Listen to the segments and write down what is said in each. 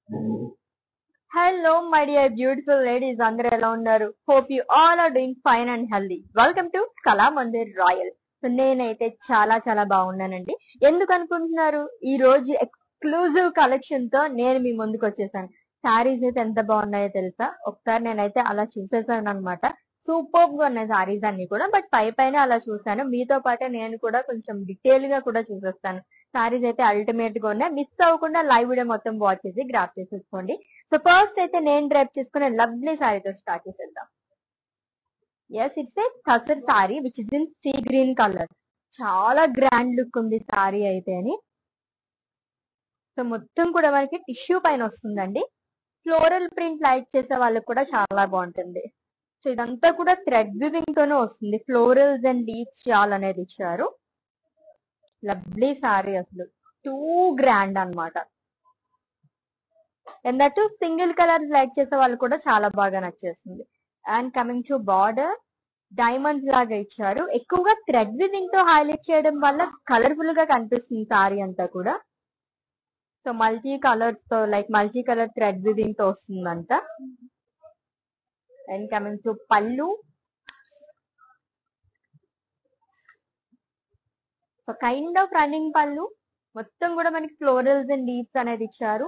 Hello my dear beautiful ladies అందరూ ఎలా ఉన్నారు hope you all are doing fine and healthy welcome to Kala Mandir royal so నేనైతే చాలా చాలా బాగున్నానండి ఎందుకు అనుకుంటున్నారు ఈ రోజు ఎక్స్క్లూజివ్ కలెక్షన్ తో నేను మీ ముందుకు వచ్చేసాను శారీస్ అయితే ఎంత బాగున్నాయో తెలుసా ఒకసారి నేనైతే అలా చూసేసాను అనమాట సూపర్ గా ఉన్నాయి శారీస్ అన్ని కూడా బట్ పై పైన అలా చూసాను మీతో పాటే నేను కూడా కొంచెం డీటెయిల్ గా కూడా చూసేస్తాను శారీస్ అయితే అల్టిమేట్ గా ఉన్నాయి మిస్ అవ్వకుండా లైవ్ వీడియో మొత్తం వాచ్ చేసి గ్రాఫ్ చేసేసుకోండి సో ఫస్ట్ అయితే నేను డ్రైప్ చేసుకునే లవ్లీ శారీతో స్టార్ట్ చేసేద్దాం ఎస్ ఇట్స్ ఏ కసర్ sari which is in sea green colour చాలా గ్రాండ్ లుక్ ఉంది సారీ అయితే అని సో మొత్తం కూడా మనకి టిష్యూ పైన వస్తుందండి ఫ్లోరల్ ప్రింట్ లైక్ చేసే వాళ్ళకి కూడా చాలా బాగుంటుంది సో ఇదంతా కూడా థ్రెడ్ వివింగ్ తోనే వస్తుంది ఫ్లోరల్స్ అండ్ లీవ్స్ చాలా అనేది ఇచ్చారు లవ్లీ సారీ అసలు టూ గ్రాండ్ అన్నమాట ఎందట్టు సింగిల్ కలర్ లైక్ చేసే వాళ్ళు కూడా చాలా బాగా నచ్చేస్తుంది and coming to border diamonds లాగా ఇచ్చారు ఎక్కువగా థ్రెడ్ వివింగ్ తో హైలైట్ చేయడం వల్ల కలర్ఫుల్ గా కనిపిస్తుంది సారీ అంతా కూడా సో మల్టీ కలర్స్ తో like multi colour thread weaving తో వస్తుందంట and coming to pallu so kind of running pallu మొత్తం కూడా మనకి ఫ్లోరల్స్ అండ్ లీవ్స్ అనేది ఇచ్చారు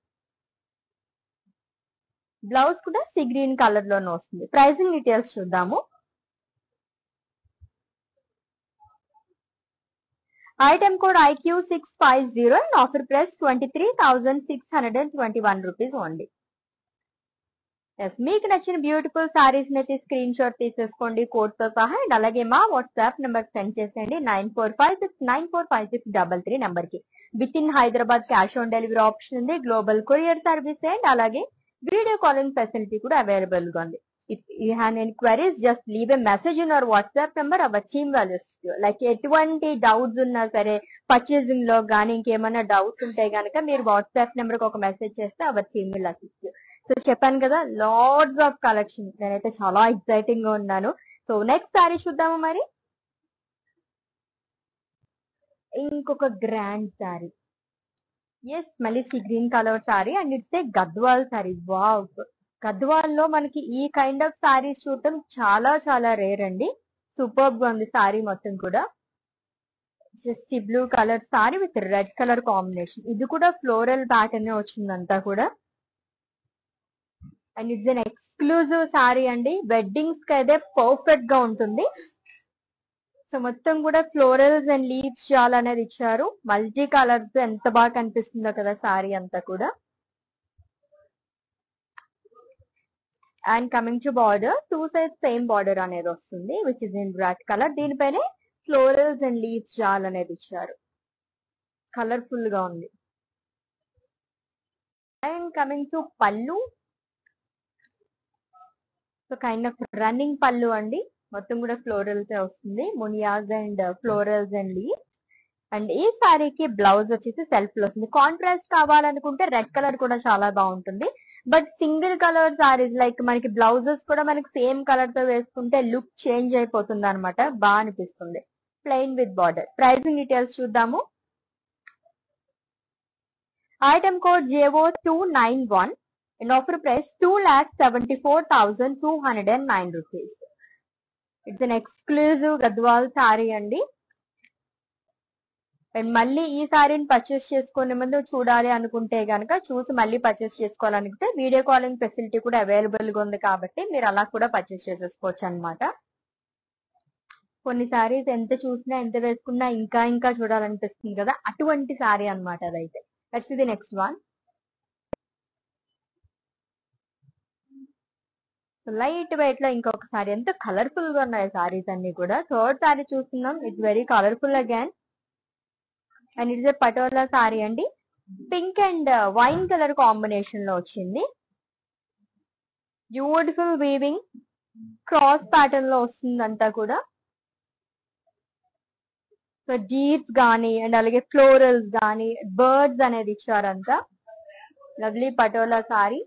బ్లౌజ్ కూడా సి గ్రీన్ కలర్ లోనే వస్తుంది ప్రైసింగ్ డీటెయిల్స్ చూద్దాము item code IQ six five zero and offer price twenty three thousand six hundred and twenty one rupees only yes మీకు నచ్చిన బ్యూటిఫుల్ సారీస్ అయితే స్క్రీన్ షాట్ తీసేసుకోండి కోడ్ తో సహా అండ్ అలాగే మా వాట్సాప్ నెంబర్ సెండ్ చేసేయండి nine four five six nine four five six double three number కి with in Hyderabad cash on delivery option ఉంది గ్లోబల్ కొరియర్ సర్వీస్ అండ్ అలాగే వీడియో కాలింగ్ ఫెసిలిటీ కూడా అవైలబుల్ గా ఉంది if you have enquiries just leave a message in our WhatsApp number our team values like ఎటువంటి doubts ఉన్నా సరే purchasing లో కానీ ఇంకేమైనా డౌట్స్ ఉంటే గనక మీరు వాట్సాప్ నెంబర్ కి ఒక మెసేజ్ చేస్తే our team will assist so చెప్పాను కదా లార్డ్స్ ఆఫ్ కలెక్షన్ నేనైతే చాలా ఎక్సైటింగ్ గా ఉన్నాను సో నెక్స్ట్ సారీ చూద్దాము మరి ఇంకొక గ్రాండ్ సారీ ఎస్ మళ్ళీ sea green colour sari and it's a Gadwal sari wow Gadwal లో మనకి ఈ కైండ్ ఆఫ్ సారీస్ చూడటం చాలా చాలా రేర్ అండి సూపర్ గా ఉంది సారీ మొత్తం కూడా sea blue colour sari with red colour combination ఇది కూడా ఫ్లోరల్ ప్యాటర్న్ వచ్చిందంతా కూడా and it's an exclusive sari అండి వెడ్డింగ్స్ కి అయితే పర్ఫెక్ట్ గా ఉంటుంది సో మొత్తం కూడా ఫ్లోరల్స్ అండ్ లీవ్స్ చాలా అనేది ఇచ్చారు మల్టీ కలర్స్ ఎంత బాగా కనిపిస్తుందో కదా సారీ అంతా కూడా and coming to border two side same border అనేది వస్తుంది which is in red colour దీనిపైనే ఫ్లోరల్స్ అండ్ లీవ్స్ చాలా అనేది ఇచ్చారు కలర్ఫుల్ గా ఉంది and coming to pallu so kind of running pallu అండి మొత్తం కూడా ఫ్లోరల్స్ వస్తుంది మునియాస్ and florals and leaves and ఈ సారీకి బ్లౌజ్ వచ్చేసి సెల్ఫ్ లో వస్తుంది కాంట్రాస్ట్ కావాలనుకుంటే రెడ్ కలర్ కూడా చాలా బాగుంటుంది but single colour saris like మనకి బ్లౌజెస్ కూడా మనకి సేమ్ కలర్ తో వేసుకుంటే లుక్ చేంజ్ అయిపోతుంది అనమాట బాగా అనిపిస్తుంది plain with border pricing details చూద్దాము item code JO two nine one and offer price two lakh seventy four thousand two hundred and nine rupees it's an exclusive Gadwal sari అండి అండ్ మళ్ళీ ఈ సారీని పర్చేస్ చేసుకునే ముందు చూడాలి అనుకుంటే గనక చూసి మళ్ళీ పర్చేస్ చేసుకోవాలనుకుంటే వీడియో కాలింగ్ ఫెసిలిటీ కూడా అవైలబుల్ గా ఉంది కాబట్టి మీరు అలా కూడా పర్చేస్ చేసేసుకోవచ్చు అనమాట కొన్ని సారీస్ ఎంత చూసినా ఎంత వేసుకున్నా ఇంకా ఇంకా చూడాలనిపిస్తుంది కదా అటువంటి సారీ అనమాట అదైతే దట్స్ ఇది next one so light weight లో ఇంకొక సారీ ఎంత కలర్ఫుల్ గా ఉన్నాయి సారీస్ అన్ని కూడా థర్డ్ సారీ చూస్తున్నాం it's very colourful again and it's a patola sari అండి pink and wine colour combination లో వచ్చింది బ్యూటిఫుల్ వీవింగ్ క్రాస్ ప్యాటర్న్ లో వస్తుంది అంతా కూడా సో జీర్స్ గానీ అండ్ అలాగే ఫ్లోరల్స్ గానీ బర్డ్స్ అనేది ఇచ్చారంతా lovely patola sari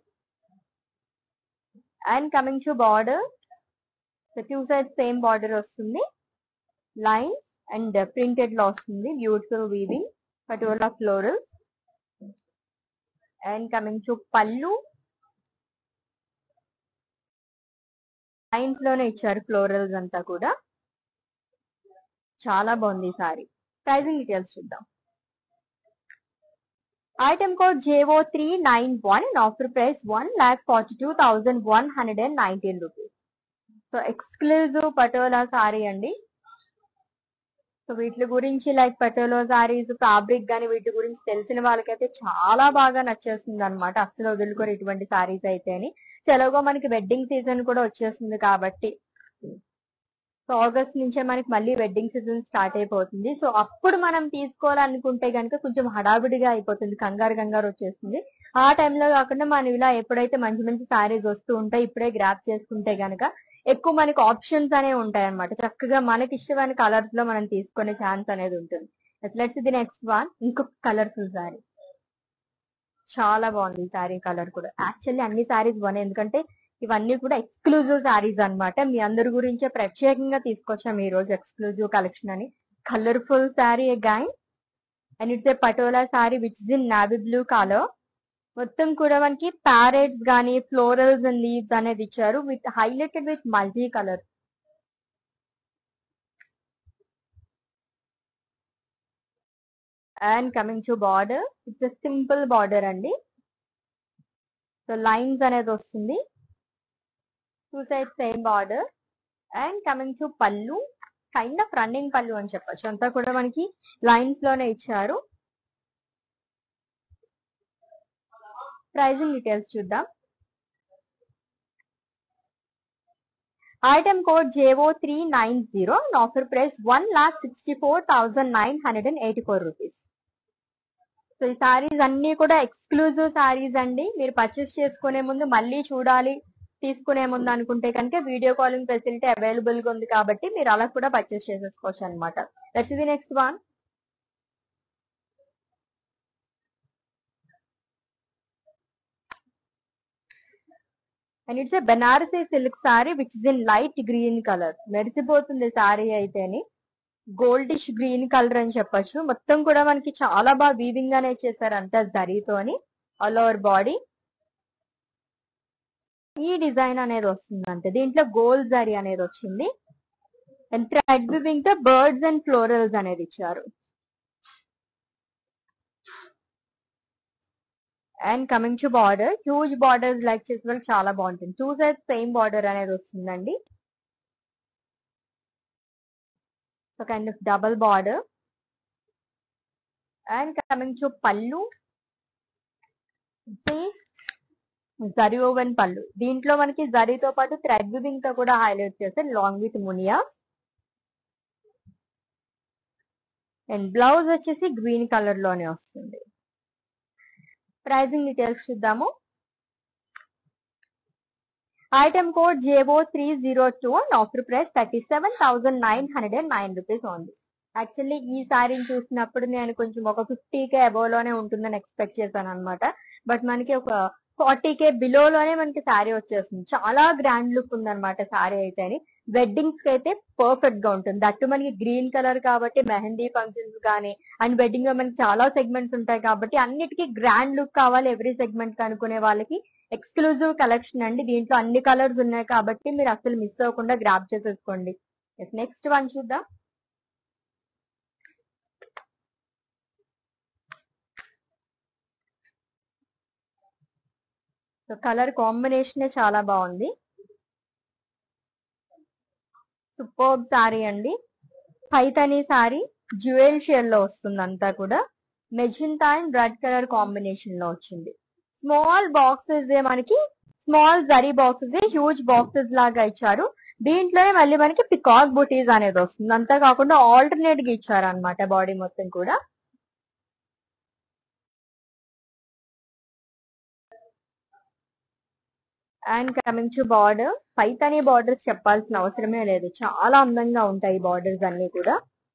and coming to border two side same border వస్తుంది లైన్స్ అండ్ ప్రింటెడ్ లో వస్తుంది beautiful weaving patola florals and coming to pallu lines లోనే ఇచ్చారు ఫ్లోరల్స్ అంతా కూడా చాలా బాగుంది ఈ సారీ ప్రైజింగ్ డీటెయిల్స్ చూద్దాం item code JO three nine one and offer price one lakh forty two thousand one hundred and nineteen rupees so exclusive patola sari అండి సో వీటి గురించి లైక్ పటోలో సారీస్ ఫ్యాబ్రిక్ గానీ వీటి గురించి తెలిసిన వాళ్ళకైతే చాలా బాగా నచ్చేస్తుంది అనమాట అస్సలు వదులుకోరు ఇటువంటి సారీస్ అయితే అని సెలవుగా మనకి వెడ్డింగ్ సీజన్ కూడా వచ్చేస్తుంది కాబట్టి సో ఆగస్ట్ నుంచే మనకి మళ్ళీ వెడ్డింగ్ సీజన్ స్టార్ట్ అయిపోతుంది సో అప్పుడు మనం తీసుకోవాలనుకుంటే కనుక కొంచెం హడావిడిగా అయిపోతుంది కంగారు కంగారు వచ్చేస్తుంది ఆ టైంలో కాకుండా మనం ఇలా ఎప్పుడైతే మంచి మంచి సారీస్ వస్తూ ఉంటాయి ఇప్పుడే గ్రాప్ చేసుకుంటే గనక ఎక్కువ మనకి ఆప్షన్స్ అనేవి ఉంటాయి అనమాట చక్కగా మనకి ఇష్టమైన కలర్స్ లో మనం తీసుకునే ఛాన్స్ అనేది ఉంటుంది లెట్స్ ది నెక్స్ట్ వన్ ఇంకొక కలర్ఫుల్ సారీ చాలా బాగుంది ఈ సారీ కలర్ కూడా యాక్చువల్లీ అన్ని సారీస్ బాగున్నాయి ఎందుకంటే ఇవన్నీ కూడా ఎక్స్క్లూజివ్ సారీస్ అన్నమాట మీ అందరి గురించే ప్రత్యేకంగా తీసుకొచ్చాం ఈ రోజు ఎక్స్క్లూజివ్ కలెక్షన్ అని colourful sari guy and it's a patola sari which is in navy blue colour మొత్తం కూడా మనకి ప్యారెట్స్ గానీ ఫ్లోరల్స్ అండ్ లీవ్స్ అనేది ఇచ్చారు with highlighted with multi colour and coming to border it's simple border అండి సో లైన్స్ అనేది వస్తుంది two side same border and coming to pallu kind of running pallu అని చెప్పొచ్చు అంతా కూడా మనకి లైన్స్ లోనే ఇచ్చారు ప్రైజింగ్ డీటెయిల్స్ చూద్దాం item code JO three nine zero offer price one lakh sixty four thousand nine hundred and eighty four rupees so ఈ సారీస్ అన్ని కూడా ఎక్స్క్లూజివ్ సారీస్ అండి మీరు పర్చేస్ చేసుకునే ముందు మళ్ళీ చూడాలి తీసుకునే ముందు అనుకుంటే కనుక వీడియో కాలింగ్ ఫెసిలిటీ అవైలబుల్ గా ఉంది కాబట్టి మీరు అలా కూడా పర్చేస్ చేసేసుకోవచ్చు అనమాట that's the next one and it's a Banarasi silk sari which is in light green colour మెరిసిపోతుంది సారీ అయితేని గోల్డిష్ గ్రీన్ కలర్ అని చెప్పొచ్చు మొత్తం కూడా మనకి చాలా బాగా వీవింగ్ గానే చేశారు అంతా జరీతోని ఆల్ ఓవర్ బాడీ ఈ డిజైన్ అనేది వస్తుంది అంతే దీంట్లో గోల్డ్ జరీ అనేది వచ్చింది అండ్ థ్రెడ్ వివింగ్ తో బర్డ్స్ అండ్ ఫ్లోరల్స్ అనేది ఇచ్చారు and coming to border huge borders like చేసే వాళ్ళు చాలా బాగుంటుంది టూ సైడ్ సేమ్ బార్డర్ అనేది వస్తుందండి so kind of double border and coming to pallu zari woven పళ్ళు దీంట్లో మనకి జరీతో పాటు థ్రెడ్ వివింగ్ తో కూడా హైలైట్ చేస్తే లాంగ్ విత్ మునియాస్ అండ్ బ్లౌజ్ వచ్చేసి గ్రీన్ కలర్ లోనే వస్తుంది ప్రైజింగ్ డీటెయిల్స్ చూద్దాము item code JO three zero two and offer price thirty seven thousand nine hundred and nine rupees ఉంది యాక్చువల్లీ ఈ సారీని చూసినప్పుడు నేను కొంచెం ఒక ఫిఫ్టీ కే అబోవ్ లోనే ఉంటుందని ఎక్స్పెక్ట్ చేశాను అనమాట బట్ మనకి ఒక ఫార్టీ కే బిలో లోనే మనకి శారీ వచ్చేస్తుంది చాలా గ్రాండ్ లుక్ ఉందన్నమాట శారీ అయితే వెడ్డింగ్స్ కి అయితే పర్ఫెక్ట్ గా ఉంటుంది దట్టు మనకి గ్రీన్ కలర్ కాబట్టి మెహందీ ఫంక్షన్స్ కానీ అండ్ వెడ్డింగ్ లో మనకి చాలా సెగ్మెంట్స్ ఉంటాయి కాబట్టి అన్నిటికీ గ్రాండ్ లుక్ కావాలి ఎవ్రీ సెగ్మెంట్ అనుకునే వాళ్ళకి ఎక్స్క్లూజివ్ కలెక్షన్ అండి దీంట్లో అన్ని కలర్స్ ఉన్నాయి కాబట్టి మీరు అసలు మిస్ అవ్వకుండా గ్రాప్ చేసేసుకోండి నెక్స్ట్ వన్ చూద్దాం సో కలర్ కాంబినేషన్ చాలా బాగుంది సూపర్బ్ సారీ అండి పైతని సారీ జ్యువెల్ షేర్ లో వస్తుంది అంతా కూడా magenta and red colour combination లో వచ్చింది స్మాల్ బాక్సెస్ మనకి small zari boxes huge boxes లాగా ఇచ్చారు దీంట్లోనే మళ్ళీ మనకి పికాక్ బుటీస్ అనేది వస్తుంది అంతా కాకుండా ఆల్టర్నేట్ గా ఇచ్చారు అనమాట బాడీ మొత్తం కూడా అండ్ కమింగ్ టు బార్డర్ పైతని బార్డర్స్ చెప్పాల్సిన అవసరమే లేదు చాలా అందంగా ఉంటాయి బార్డర్స్ అన్ని కూడా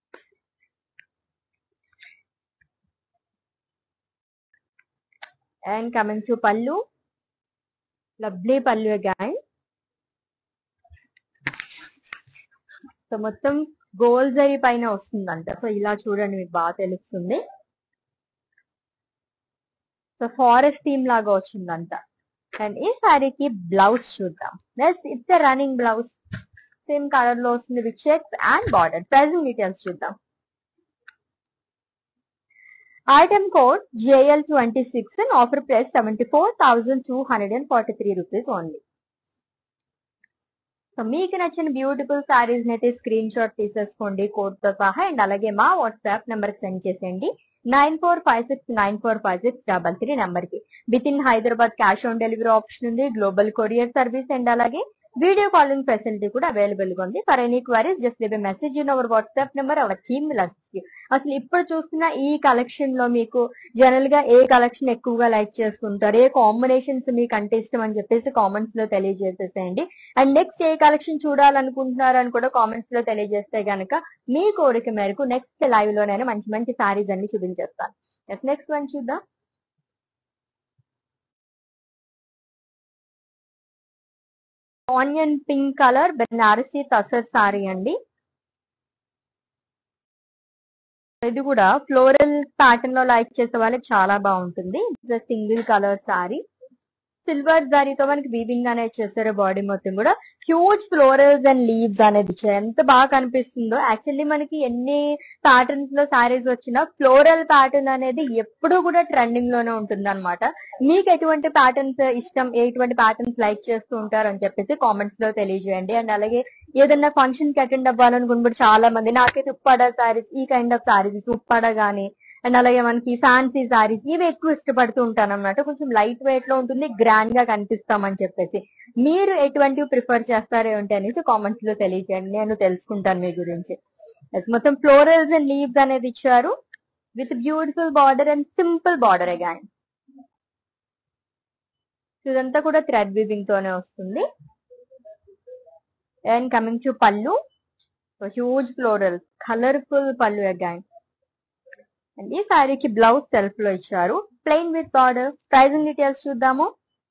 and coming to pallu lovely pallu again so మొత్తం గోల్ జరీ పైన వస్తుందంట సో ఇలా చూడండి మీకు బాగా తెలుస్తుంది సో ఫారెస్ట్ థీమ్ లాగా వచ్చిందంతా అండ్ ఈ శారీకి బ్లౌజ్ చూద్దాం it's running blouse same colour లో వస్తుంది with checks and border pricing details చూద్దాం item code JL twenty six and offer price seventy four thousand two hundred and forty three rupees only so మీకు నచ్చిన beautiful saris అయితే screen shot తీసేసుకోండి code తో సహా and అలాగే మా వాట్సాప్ నెంబర్ కి సెండ్ చేసేయండి nine four five six nine four five six double three number కి with in Hyderabad cash on delivery option ఉంది గ్లోబల్ కొరియర్ సర్వీస్ అండ్ అలాగే వీడియో కాలింగ్ ఫెసిలిటీ కూడా అవైలబుల్ గా ఉంది for any queries just leave message in our WhatsApp number our team will assist అసలు ఇప్పుడు చూస్తున్న ఈ కలెక్షన్ లో మీకు జనరల్ గా ఏ కలెక్షన్ ఎక్కువగా లైక్ చేసుకుంటారు ఏ కాంబినేషన్స్ మీకు అంటే ఇష్టం అని చెప్పేసి కామెంట్స్ లో తెలియజేసేసేయండి అండ్ నెక్స్ట్ ఏ కలెక్షన్ చూడాలనుకుంటున్నారు అని కూడా కామెంట్స్ లో తెలియజేస్తే గనక మీ కోరిక మేరకు నెక్స్ట్ లైవ్ లోనైనా మంచి మంచి సారీస్ అన్ని చూపించేస్తాను ఎస్ నెక్స్ట్ వన్ చూద్దాం onion pink colour Banarasi tussar sari అండి ఇది కూడా ఫ్లోరల్ ప్యాటర్న్ లో లైక్ చేసే వాళ్ళకి చాలా బాగుంటుంది సింగిల్ కలర్ సారీ సిల్వర్ దారితో మనకి వీవింగ్ అనేది చేస్తారు బాడీ మొత్తం కూడా హ్యూజ్ ఫ్లోరల్స్ అండ్ లీవ్స్ అనేది ఇచ్చారు ఎంత బాగా కనిపిస్తుందో యాక్చువల్లీ మనకి ఎన్ని ప్యాటర్న్స్ లో సారీస్ వచ్చినా ఫ్లోరల్ ప్యాటర్న్ అనేది ఎప్పుడూ కూడా ట్రెండింగ్ లోనే ఉంటుంది అనమాట మీకు ఎటువంటి ప్యాటర్న్స్ ఇష్టం ఎటువంటి ప్యాటర్న్స్ లైక్ చేస్తూ ఉంటారు అని చెప్పేసి కామెంట్స్ లో తెలియజేయండి అండ్ అలాగే ఏదైనా ఫంక్షన్ కి అటెండ్ అవ్వాలనుకున్నప్పుడు చాలా మంది నాకైతే ఉప్పాడ సారీస్ ఈ కైండ్ ఆఫ్ సారీస్ ఉప్పాడ గానీ అండ్ అలాగే మనకి ఫ్యాన్సీ సారీస్ ఇవి ఎక్కువ ఇష్టపడుతూ ఉంటాను అనమాట కొంచెం లైట్ వెయిట్ లో ఉంటుంది గ్రాండ్ గా కనిపిస్తామని చెప్పేసి మీరు ఎటువంటివి ప్రిఫర్ చేస్తారో ఏంటి అనేసి కామెంట్స్ లో తెలియజేయండి నేను తెలుసుకుంటాను మీ గురించి Yes, మొత్తం ఫ్లోరల్స్ అండ్ లీవ్స్ అనేది ఇచ్చారు with beautiful border and simple border again ఇదంతా కూడా థ్రెడ్ వీవింగ్ తోనే వస్తుంది and coming to pallu huge floral colourful pallu again and ఈ సారీకి బ్లౌజ్ సెల్ఫ్ లో ఇచ్చారు plain with border pricing details చూద్దాము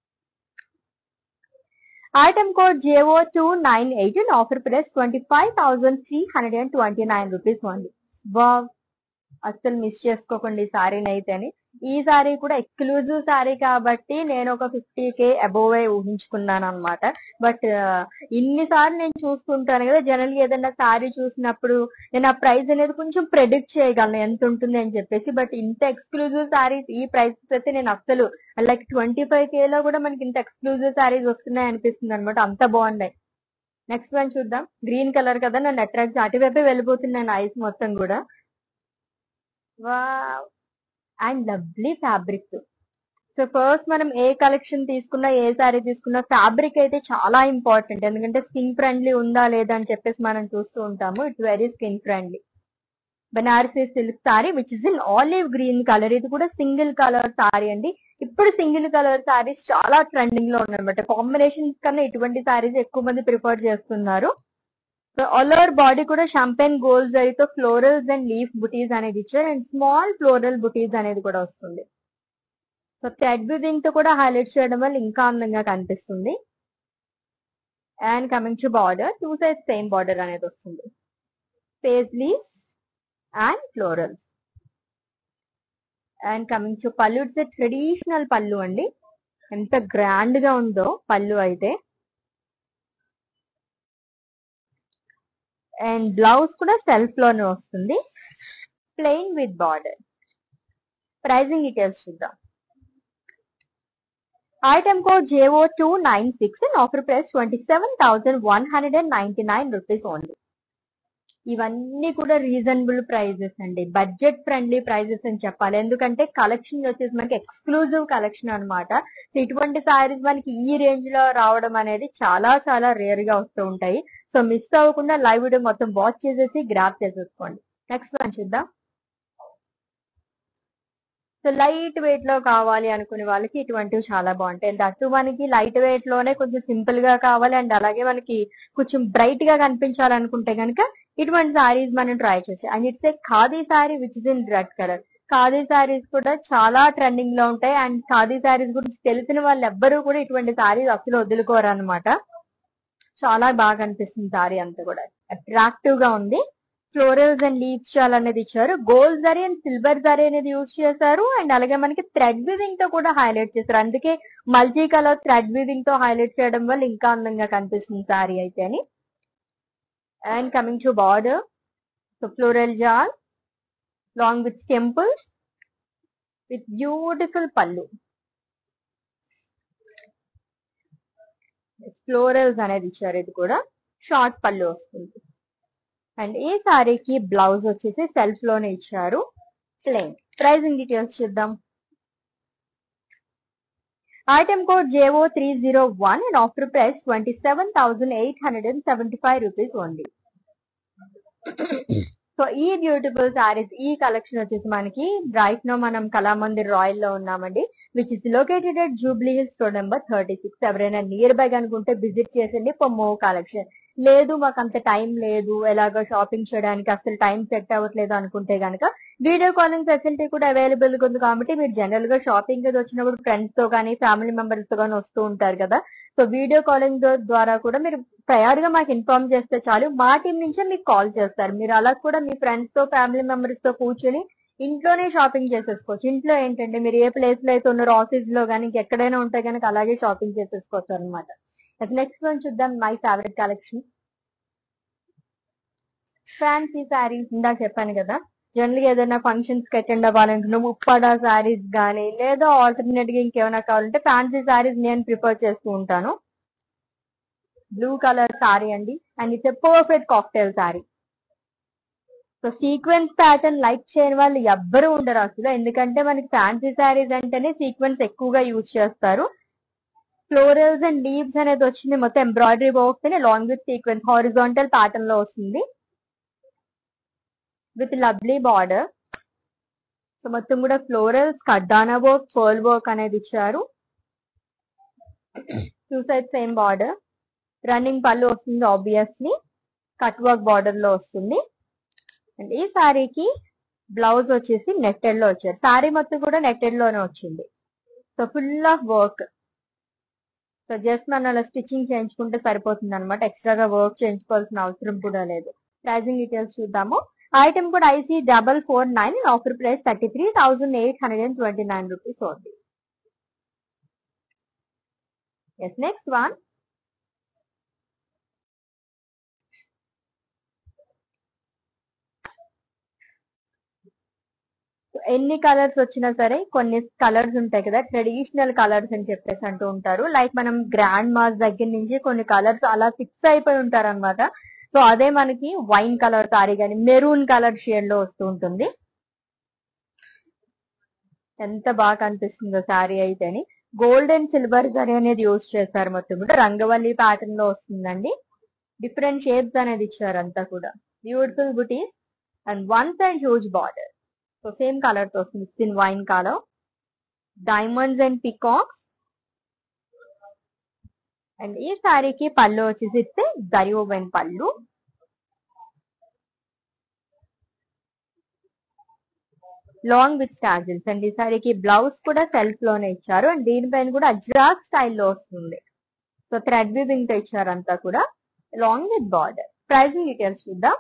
item code JO two nine eight and offer price twenty five thousand three hundred and twenty nine rupees only wow అస్సలు miss చేసుకోకండి ఈ సారీని అయితేని ఈ sorry కూడా ఎక్స్క్లూజివ్ సారీ కాబట్టి నేను ఒక ఫిఫ్టీ కే అబోవ్ ఊహించుకున్నాను అనమాట బట్ ఇన్ని సార్లు నేను చూస్తుంటాను కదా జనరల్ గా ఏదైనా సారీ చూసినప్పుడు నేను ఆ ప్రైస్ అనేది కొంచెం ప్రెడిక్ట్ చేయగలను ఎంత ఉంటుంది అని చెప్పేసి బట్ ఇంత ఎక్స్క్లూజివ్ సారీస్ ఈ ప్రైసెస్ అయితే నేను అసలు లైక్ ట్వంటీ ఫైవ్ కే లో కూడా మనకి ఇంత ఎక్స్క్లూజివ్ సారీస్ వస్తున్నాయి అనిపిస్తుంది అనమాట అంత బాగున్నాయి నెక్స్ట్ వన్ చూద్దాం గ్రీన్ కలర్ కదా నన్ను అట్రాక్ట్ అటువైపే వెళ్ళిపోతున్నాను ఐస్ మొత్తం కూడా and lovely fabric so first మనం ఏ కలెక్షన్ తీసుకున్నా ఏ సారీ తీసుకున్నా ఫ్యాబ్రిక్ అయితే చాలా ఇంపార్టెంట్ ఎందుకంటే స్కిన్ ఫ్రెండ్లీ ఉందా లేదా అని చెప్పేసి మనం చూస్తూ ఉంటాము it's very skin friendly Banarasi silk sari which is in olive green colour ఇది కూడా సింగిల్ కలర్ సారీ అండి ఇప్పుడు సింగిల్ కలర్ సారీస్ చాలా ట్రెండింగ్ లో ఉన్నాయన్నమాట కాంబినేషన్స్ కన్నా ఇటువంటి సారీస్ ఎక్కువ మంది ప్రిఫర్ చేస్తున్నారు సో ఆల్ ఓవర్ బాడీ కూడా షాంపెన్ గోల్డ్ అయితే ఫ్లోరల్స్ అండ్ లీఫ్ బుటీస్ అనేది ఇచ్చారు అండ్ స్మాల్ ఫ్లోరల్ బుటీస్ అనేది కూడా వస్తుంది సో థ్రెడ్ వివింగ్ తో కూడా హైలైట్ చేయడం వల్ల ఇంకా అందంగా కనిపిస్తుంది and coming to border two side same border అనేది వస్తుంది paisleys and florals and coming to pallu it's traditional pallu అండి ఎంత గ్రాండ్ గా ఉందో పళ్ళు అయితే అండ్ బ్లౌజ్ కూడా సెల్ఫ్ లోనే వస్తుంది plain with border pricing details చూద్దాం item code JO two nine six and offer price twenty seven thousand one hundred and ninety nine rupees only ఇవన్నీ కూడా రీజనబుల్ ప్రైజెస్ అండి బడ్జెట్ ఫ్రెండ్లీ ప్రైజెస్ అని చెప్పాలి ఎందుకంటే కలెక్షన్ వచ్చేసి మనకి ఎక్స్క్లూజివ్ కలెక్షన్ అనమాట ఇటువంటి సారీస్ మనకి ఈ రేంజ్ లో రావడం అనేది చాలా చాలా రేర్ గా వస్తూ ఉంటాయి సో మిస్ అవ్వకుండా లైవ్ వీడియో మొత్తం వాచ్ చేసేసి గ్రాప్ చేసేసుకోండి నెక్స్ట్ వన్ చూద్దాం సో లైట్ వెయిట్ లో కావాలి అనుకునే వాళ్ళకి ఇటువంటివి చాలా బాగుంటాయి అండ్ అటు మనకి లైట్ వెయిట్ లోనే కొంచెం సింపుల్ గా కావాలి అండ్ అలాగే మనకి కొంచెం బ్రైట్ గా కనిపించాలనుకుంటే కనుక ఇటువంటి సారీస్ మనం ట్రై చేయొచ్చు and it's a khadi sari which is in red colour khadi saris కూడా చాలా ట్రెండింగ్ లో ఉంటాయి అండ్ ఖాదీ సారీస్ గురించి తెలిసిన వాళ్ళు ఎవ్వరూ కూడా ఇటువంటి సారీస్ అసలు వదులుకోరు అనమాట చాలా బాగా అనిపిస్తుంది సారీ అంతా కూడా అట్రాక్టివ్ గా ఉంది ఫ్లోరల్స్ అండ్ లీవ్స్ చాలా అనేది ఇచ్చారు gold zari and silver zari అనేది యూజ్ చేశారు అండ్ అలాగే మనకి థ్రెడ్ వివింగ్ తో కూడా హైలైట్ చేశారు అందుకే మల్టీ కలర్ థ్రెడ్ వివింగ్ తో హైలైట్ చేయడం వల్ల ఇంకా అందంగా కనిపిస్తుంది సారీ అయితే అని and coming to border so floral jaal long with temples with beautiful pallu florals అనేది ఇచ్చారు ఇది కూడా షార్ట్ పళ్ళు వస్తుంది అండ్ ఈ సారీకి బ్లౌజ్ వచ్చేసి సెల్ఫ్ లోనే ఇచ్చారు ప్లెయిన్ ప్రైజింగ్ డీటెయిల్స్ చూద్దాం item code JO three zero one and offer price twenty seven thousand eight hundred and seventy five rupees only so ఈ బ్యూటిఫుల్ సారీస్ ఈ కలెక్షన్ వచ్చేసి మనకి రైట్ నో మనం కళామందిర్ రాయల్ లో ఉన్నామండి which is located at Jubilee Hills road number thirty six ఎవరైనా nearby అనుకుంటే visit చేసండి ఫర్ మో కలెక్షన్ లేదు మాకు అంత టైం లేదు ఎలాగో షాపింగ్ చేయడానికి అసలు టైం సెట్ అవ్వట్లేదు అనుకుంటే గనక వీడియో కాలింగ్ ఫెసిలిటీ కూడా అవైలబుల్ ఉంది కాబట్టి మీరు జనరల్ గా షాపింగ్ అది వచ్చినప్పుడు ఫ్రెండ్స్ తో కానీ ఫ్యామిలీ మెంబర్స్ తో కానీ వస్తూ ఉంటారు కదా సో వీడియో కాలింగ్ ద్వారా కూడా మీరు ప్రయారిగా మాకు ఇన్ఫార్మ్ చేస్తే చాలు మా టీం నుంచే మీకు కాల్ చేస్తారు మీరు అలా కూడా మీ ఫ్రెండ్స్ తో ఫ్యామిలీ మెంబర్స్ తో కూర్చొని ఇంట్లోనే షాపింగ్ చేసేసుకోవచ్చు ఇంట్లో ఏంటంటే మీరు ఏ ప్లేస్ లో అయితే ఉన్నారో ఆఫీస్ లో కానీ ఎక్కడైనా ఉంటే కనుక అలాగే షాపింగ్ చేసేసుకోవచ్చు అనమాట నెక్స్ట్ వన్ చూద్దాం my favourite collection fancy saris ఇందాక చెప్పాను కదా జనరల్ గా ఏదైనా ఫంక్షన్స్ కి అటెండ్ అవ్వాలనుకున్నా ఉప్పాడ శారీస్ గానీ లేదా ఆల్టర్నేట్ గా ఇంకేమైనా కావాలంటే ఫ్యాన్సీ శారీస్ నేను ప్రిఫర్ చేస్తూ ఉంటాను బ్లూ కలర్ శారీ అండి and it's perfect cocktail sari so sequins pattern like చేయని వాళ్ళు ఎవ్వరు ఉండరు అసలు ఎందుకంటే మనకి ఫ్యాన్సీ శారీస్ అంటేనే సీక్వెన్స్ ఎక్కువగా యూజ్ చేస్తారు ఫ్లోరల్స్ అండ్ లీవ్స్ అనేది వచ్చింది మొత్తం embroidery works long with sequins horizontal pattern లో వస్తుంది విత్ లవ్లీ బార్డర్ సో మొత్తం కూడా ఫ్లోరల్స్ కడ్డానా వర్క్ పర్ల్ వర్క్ అనేది ఇచ్చారు two side same border running pallu వస్తుంది ఆబ్వియస్లీ కట్ వర్క్ బార్డర్ లో వస్తుంది అండ్ ఈ సారీకి బ్లౌజ్ వచ్చేసి నెట్టెడ్ లో వచ్చారు సారీ మొత్తం కూడా నెట్టెడ్ లోనే వచ్చింది so full of work so just మనం అలా స్టిచ్చింగ్ చేయించుకుంటే సరిపోతుంది అనమాట ఎక్స్ట్రాగా వర్క్ చేయించుకోవాల్సిన అవసరం కూడా లేదు ప్రైజింగ్ డీటెయిల్స్ చూద్దాము ఐటమ్ కూడా IC double four nine offer price thirty three thousand eight hundred and twenty nine rupees only yes next one ఎన్ని కలర్స్ వచ్చినా సరే కొన్ని కలర్స్ ఉంటాయి కదా ట్రెడిషనల్ కలర్స్ అని చెప్పేసి అంటూ ఉంటారు లైక్ మనం గ్రాండ్ మాస్ దగ్గర నుంచి కొన్ని కలర్స్ అలా ఫిక్స్ అయిపోయి ఉంటారు అనమాట సో అదే మనకి వైన్ కలర్ సారీ కానీ మెరూన్ కలర్ షేడ్ లో వస్తూ ఉంటుంది ఎంత బాగా కనిపిస్తుందో సారీ అయితేని గోల్డ్ అండ్ సిల్వర్ జరీ అనేది యూజ్ చేస్తారు మొత్తం కూడా రంగవల్లి ప్యాటర్న్ లో వస్తుందండి డిఫరెంట్ షేప్స్ అనేది ఇచ్చారు అంతా కూడా beautiful butis and one side huge border so same colour తో వస్తుంది it's in wine colour diamonds and peacocks and ఈ శారీకి పళ్ళు వచ్చేసి ఇస్తే zari woven pallu long with tassels and ఈ సారీకి బ్లౌజ్ కూడా సెల్ఫ్ లోనే ఇచ్చారు అండ్ దీనిపైన కూడా అజ్రాక్ స్టైల్లో వస్తుంది సో థ్రెడ్ వివింగ్ తో ఇచ్చారు అంతా కూడా long with border pricing details చూద్దాం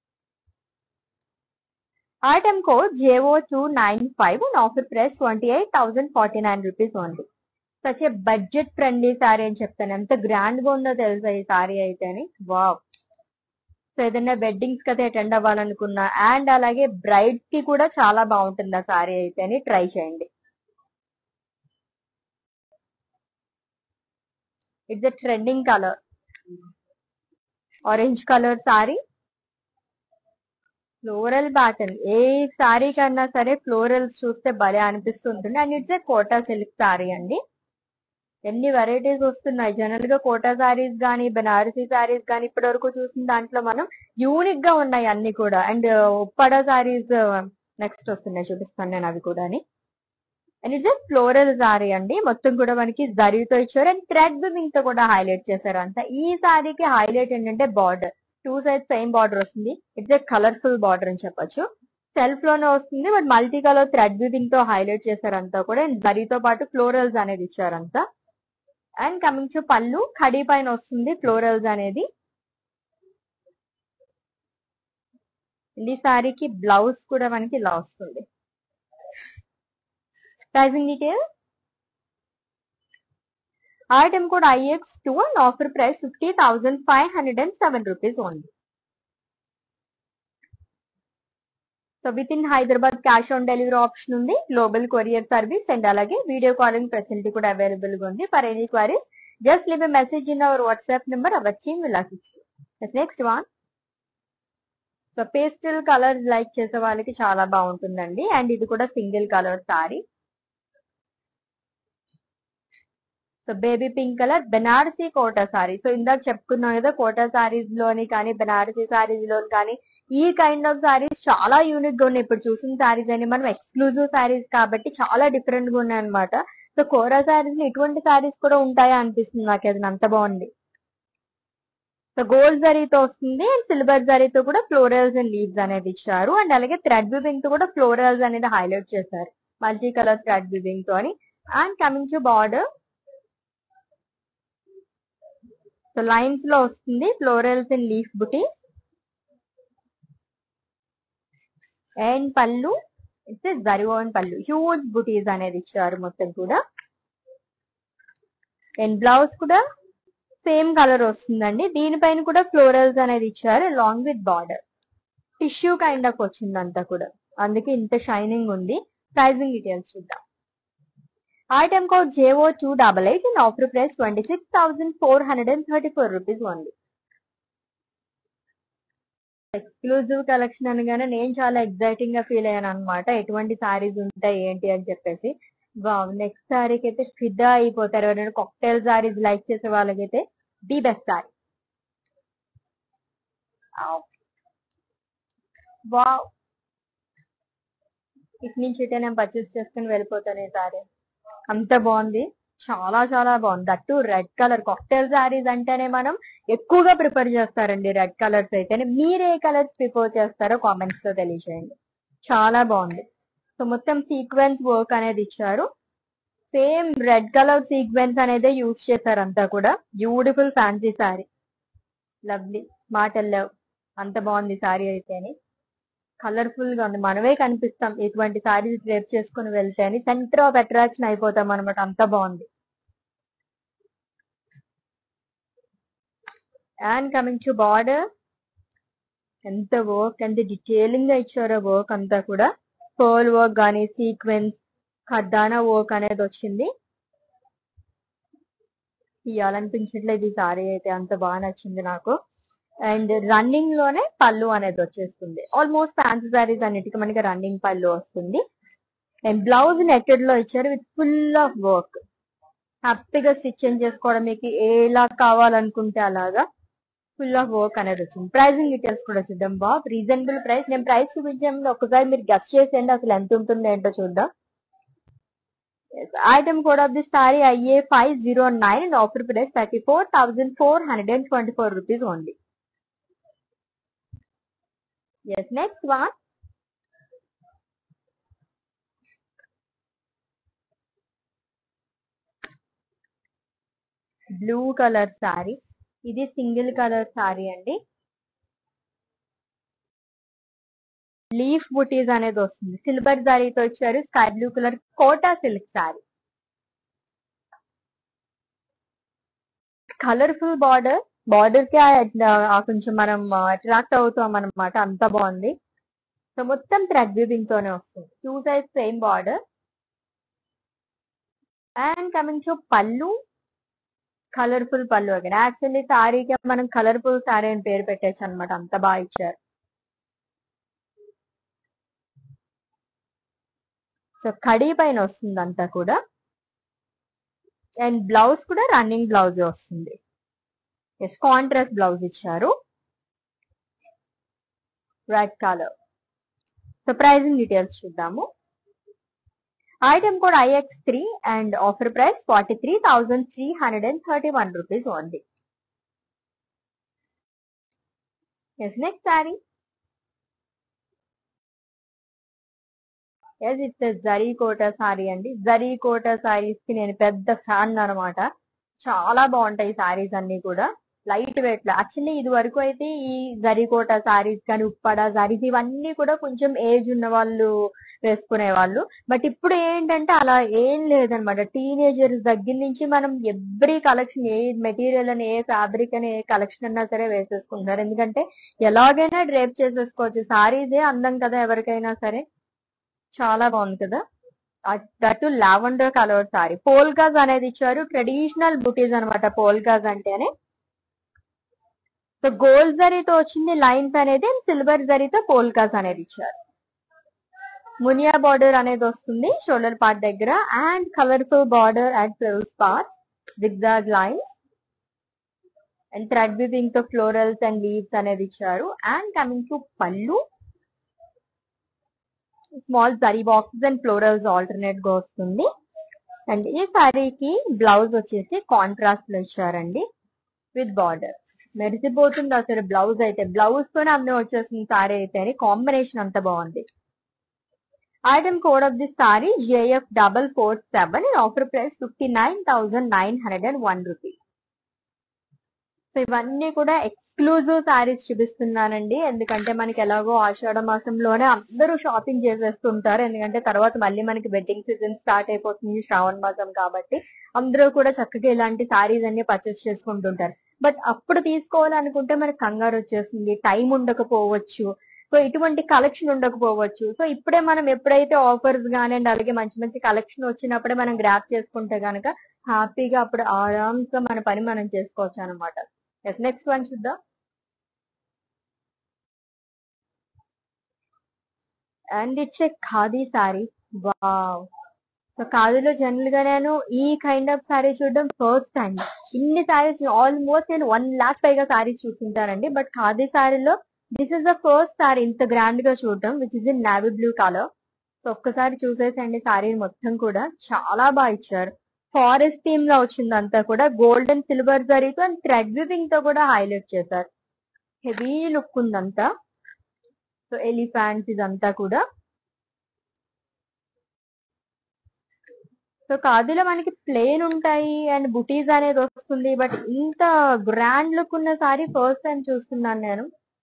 item code JO two nine five and offer price twenty eight thousand forty nine rupees only such a budget friendly sari అని చెప్తాను ఎంత గ్రాండ్ గా ఉందో తెలుసా ఈ సారీ అయితేని వావ్ సో ఏదైనా వెడ్డింగ్స్ కి అయితే అటెండ్ అవ్వాలనుకున్నా అండ్ అలాగే బ్రైడ్స్ కి కూడా చాలా బాగుంటుంది ఆ సారీ అయితేని ట్రై చేయండి it's a trending colour orange colour sari floral pattern ఏ సారీ కన్నా సరే ఫ్లోరల్స్ చూస్తే భలే అనిపిస్తుంటుంది and it's a Kota silk sari అండి ఎన్ని వెరైటీస్ వస్తున్నాయి జనరల్ గా కోటా సారీస్ గానీ బనారసీ సారీస్ గానీ ఇప్పటి వరకు చూసిన దాంట్లో మనం యూనిక్ గా ఉన్నాయి అన్ని కూడా అండ్ ఉప్పడ సారీస్ నెక్స్ట్ వస్తున్నాయి చూపిస్తాను నేను అవి కూడా అండ్ ఇట్స్ ఫ్లోరల్ సారీ అండి మొత్తం కూడా మనకి జరీతో ఇచ్చారు అండ్ థ్రెడ్ వివింగ్ తో కూడా హైలైట్ చేశారు అంతా ఈ సారీకి హైలైట్ ఏంటంటే border two side same border వస్తుంది ఇట్స్ ఏ కలర్ఫుల్ బార్డర్ అని చెప్పొచ్చు సెల్ఫ్ లోనే వస్తుంది but multi colour thread weaving తో హైలైట్ చేశారంతా కూడా అండ్ జరీతో పాటు ఫ్లోరల్స్ అనేది ఇచ్చారంతా అండ్ కమింగ్ టు పళ్ళు ఖడీ పైన వస్తుంది ఫ్లోరల్స్ అనేది ఈ శారీకి బ్లౌజ్ కూడా మనకి ఇలా వస్తుంది pricing detail item code IX two and offer price fifty thousand five hundred and seven rupees only so with in Hyderabad cash on delivery option ఉంది గ్లోబల్ కొరియర్ సర్వీస్ అండ్ అలాగే వీడియో కాలింగ్ ఫెసిలిటీ కూడా available గా ఉంది for any queries just leave a message in our WhatsApp number our team will assist next one so pastel colour like చేసే వాళ్ళకి చాలా బాగుంటుందండి and ఇది కూడా single colour sari so baby pink colour Banarasi Kota sari so ఇందాక చెప్పుకున్నాం కదా కోటా సారీస్ లోని కానీ బెనారసీ సారీస్ లో కానీ ఈ కైండ్ ఆఫ్ సారీస్ చాలా యూనిక్ గా ఉన్నాయి ఇప్పుడు చూసిన సారీస్ అని మనం ఎక్స్క్లూజివ్ సారీస్ కాబట్టి చాలా డిఫరెంట్ గా ఉన్నాయి అనమాట సో కోరా సారీస్ ఇటువంటి సారీస్ కూడా ఉంటాయా అనిపిస్తుంది నాకు అది అంత బాగుంది సో గోల్డ్ జరీతో వస్తుంది అండ్ సిల్వర్ జరీతో కూడా ఫ్లోరల్స్ అండ్ లీవ్స్ అనేది ఇచ్చారు అండ్ అలాగే థ్రెడ్ వివింగ్ తో కూడా ఫ్లోరల్స్ అనేది హైలైట్ చేశారు మల్టీ కలర్ థ్రెడ్ వివింగ్ తో అని and coming to border so lines లో వస్తుంది florals and leaf butis and pallu it's zari woven pallu huge butis అనేది ఇచ్చారు మొత్తం కూడా అండ్ బ్లౌజ్ కూడా సేమ్ కలర్ వస్తుందండి దీనిపైన కూడా ఫ్లోరల్స్ అనేది ఇచ్చారు long with border tissue kind of వచ్చింది అంతా కూడా అందుకే ఇంత షైనింగ్ ఉంది ప్రైజింగ్ డీటెయిల్స్ చూద్దాం item code JO two double eight and offer price twenty six thousand four hundred and thirty four rupees only exclusive collection అనగానే నేను చాలా ఎక్సైటింగ్ గా ఫీల్ అయ్యాను అనమాట ఎటువంటి సారీస్ ఉంటాయి ఏంటి అని చెప్పేసి వావ్ నెక్స్ట్ సారీకి అయితే ఫిదా అయిపోతారు ఎవరైనా కాక్టైల్ సారీస్ లైక్ చేసే వాళ్ళకైతే ది బెస్ట్ సారీ వావ్ ఇటు నుంచి ఇటే నేను పర్చేస్ చేసుకుని వెళ్ళిపోతాను ఈ సారీ అంత బాగుంది చాలా చాలా బాగుంది that red colour cocktail saris అంటేనే మనం ఎక్కువగా ప్రిఫర్ చేస్తారండి రెడ్ కలర్స్ అయితే మీరు ఏ కలర్స్ ప్రిఫర్ చేస్తారో కామెంట్స్ లో తెలియజేయండి చాలా బాగుంది సో మొత్తం సీక్వెన్స్ వర్క్ అనేది ఇచ్చారు సేమ్ రెడ్ కలర్ సీక్వెన్స్ అనేది యూజ్ చేశారు అంతా కూడా బ్యూటిఫుల్ ఫ్యాన్సీ సారీ లవ్లీ మాటల్లో అంత బాగుంది సారీ అయితేని కలర్ఫుల్ గా ఉంది మనమే కనిపిస్తాం ఇటువంటి సారీస్ డ్రేప్ చేసుకుని వెళ్తే అని సెంటర్ ఆఫ్ అట్రాక్షన్ అయిపోతాం అనమాట అంత బాగుంది అండ్ కమింగ్ టు బార్డర్ ఎంత వర్క్ ఎంత డీటెయిలింగ్ గా ఇచ్చారో వర్క్ అంతా కూడా పర్ల్ వర్క్ గానీ సీక్వెన్స్ ఖర్దానా వర్క్ అనేది వచ్చింది ఇవ్వాలనిపించట్లేదు ఈ సారీ అయితే అంత బాగా నచ్చింది నాకు అండ్ రన్నింగ్ లోనే పళ్ళు అనేది వచ్చేస్తుంది ఆల్మోస్ట్ ఫ్యాన్సీ సారీస్ అన్నిటికీ మనకి రన్నింగ్ పళ్ళు వస్తుంది అండ్ బ్లౌజ్ నెట్టెడ్ లో ఇచ్చారు విత్ ఫుల్ ఆఫ్ వర్క్ హ్యాపీగా స్టిచ్చింగ్ చేసుకోవడం మీకు ఎలా కావాలనుకుంటే అలాగా ఫుల్ ఆఫ్ వర్క్ అనేది వచ్చింది ప్రైసింగ్ డీటెయిల్స్ కూడా చూద్దాం బాబ్ రీజనబుల్ ప్రైస్ నేను ప్రైస్ చూపించాము ఒకసారి మీరు గెస్ట్ చేసేయండి అసలు ఎంత ఉంటుంది ఏంటో చూద్దాం item code of the sari IA five zero nine and offer price thirty four thousand four hundred and twenty four rupees only yes next one blue colour sari ఇది సింగిల్ కలర్ సారీ అండి లీఫ్ బుటీస్ అనేది వస్తుంది సిల్వర్ జారీతో ఇచ్చారు sky blue colour Kota silk sari colourful border border కి ఆ కొంచెం మనం అట్రాక్ట్ అవుతాం అనమాట అంత బాగుంది సో మొత్తం థ్రెడ్ వీవింగ్ తోనే వస్తుంది two side same border and coming to pallu colourful pallu అక్కడ యాక్చువల్లీ సారీకి మనం కలర్ఫుల్ సారీ అని పేరు పెట్టచ్చు అనమాట అంత బాగా ఇచ్చారు సో కడీ పైన వస్తుంది అంతా కూడా అండ్ బ్లౌజ్ కూడా రన్నింగ్ బ్లౌజ్ వస్తుంది ఎస్ కాంట్రాస్ట్ బ్లౌజ్ ఇచ్చారు red colour so pricing details చూద్దాము item code IX three and offer price forty three thousand three hundred and thirty one rupees only yes next sari yes it's zari Kota sari అండి జరీ కోట సారీస్ కి నేను పెద్ద fan అనమాట చాలా బాగుంటాయి సారీస్ అన్ని కూడా లైట్ వెయిట్ లో యాక్చువల్లీ ఇది వరకు అయితే ఈ జరీకోట సారీస్ కానీ ఉప్పాడ సారీస్ ఇవన్నీ కూడా కొంచెం ఏజ్ ఉన్న వాళ్ళు వేసుకునే వాళ్ళు బట్ ఇప్పుడు ఏంటంటే అలా ఏం లేదనమాట టీనేజర్స్ దగ్గర నుంచి మనం ఎవ్రీ కలెక్షన్ ఏ మెటీరియల్ అని ఏ ఫ్యాబ్రిక్ అని ఏ కలెక్షన్ అన్నా సరే వేసేసుకుంటారు ఎందుకంటే ఎలాగైనా డ్రేప్ చేసేసుకోవచ్చు సారీసే అందం కదా ఎవరికైనా సరే చాలా బాగుంది కదా that lavender colour sari polkas అనేది ఇచ్చారు ట్రెడిషనల్ బుటీస్ అనమాట పోల్కాస్ అంటేనే సో గోల్డ్ జరీతో వచ్చింది లైన్స్ అనేది సిల్వర్ జరీతో పోల్కాస్ అనేది ఇచ్చారు మునియా బార్డర్ అనేది వస్తుంది షోల్డర్ పార్ట్ దగ్గర and colourful border and frills part zigzag lines and thread weaving తో ఫ్లోరల్స్ అండ్ లీవ్స్ అనేది ఇచ్చారు and coming to pallu small zari boxes and florals alternate గా వస్తుంది అండ్ ఈ సారీకి బ్లౌజ్ వచ్చేసి కాంట్రాస్ట్ లో ఇచ్చారండి విత్ బార్డర్ మెరిసిపోతుంది అసలు బ్లౌజ్ అయితే బ్లౌజ్ తోనే అందం వచ్చేస్తుంది సారీ అయితే కాంబినేషన్ అంత బాగుంది item code of the sari JF double four seven and offer price fifty nine thousand nine hundred and one rupee so ఇవన్నీ కూడా ఎక్స్క్లూజివ్ సారీస్ చూపిస్తున్నానండి ఎందుకంటే మనకి ఎలాగో ఆషాఢ మాసంలోనే అందరూ షాపింగ్ చేసేస్తుంటారు ఎందుకంటే తర్వాత మళ్ళీ మనకి వెడ్డింగ్ సీజన్ స్టార్ట్ అయిపోతుంది శ్రావణ మాసం కాబట్టి అందరూ కూడా చక్కగా ఇలాంటి సారీస్ అన్ని పర్చేస్ చేసుకుంటుంటారు బట్ అప్పుడు తీసుకోవాలనుకుంటే మనకి కంగారు వచ్చేస్తుంది టైం ఉండకపోవచ్చు సో ఇటువంటి కలెక్షన్ ఉండకపోవచ్చు సో ఇప్పుడే మనం ఎప్పుడైతే ఆఫర్స్ కానీ అండ్ అలాగే మంచి మంచి కలెక్షన్ వచ్చినప్పుడే మనం గ్రాప్ చేసుకుంటే గనక హ్యాపీగా అప్పుడు ఆరామ్గా మన పని మనం చేసుకోవచ్చు అనమాట ఎస్ నెక్స్ట్ వన్ చూద్దాం and it's a khadi sari wow so ఖాదీలో జనరల్ గా నేను ఈ కైండ్ ఆఫ్ సారీ చూడడం ఫస్ట్ టైం ఇన్ని సారీస్ ఆల్మోస్ట్ నేను వన్ లాక్ పైగా సారీస్ చూస్తుంటానండి బట్ ఖాదీ సారీలో this is the first sari ఇంత గ్రాండ్ గా చూడటం which is in navy blue colour so ఒక్కసారి చూసేసండి సారీ మొత్తం కూడా చాలా బాగా ఇచ్చారు ఫారెస్ట్ థీమ్ లో వచ్చింది అంతా కూడా గోల్డ్ అండ్ సిల్వర్ జరీతో అండ్ థ్రెడ్ వివింగ్ తో కూడా హైలైట్ చేశారు హెవీ లుక్ ఉందంతా సో ఎలిఫాంట్స్ ఇదంతా కూడా సో ఖాదీలో మనకి ప్లేన్ ఉంటాయి అండ్ బుటీస్ అనేది వస్తుంది బట్ ఇంత గ్రాండ్ లుక్ ఉన్న సారీ ఫస్ట్ టైం చూస్తున్నాను నేను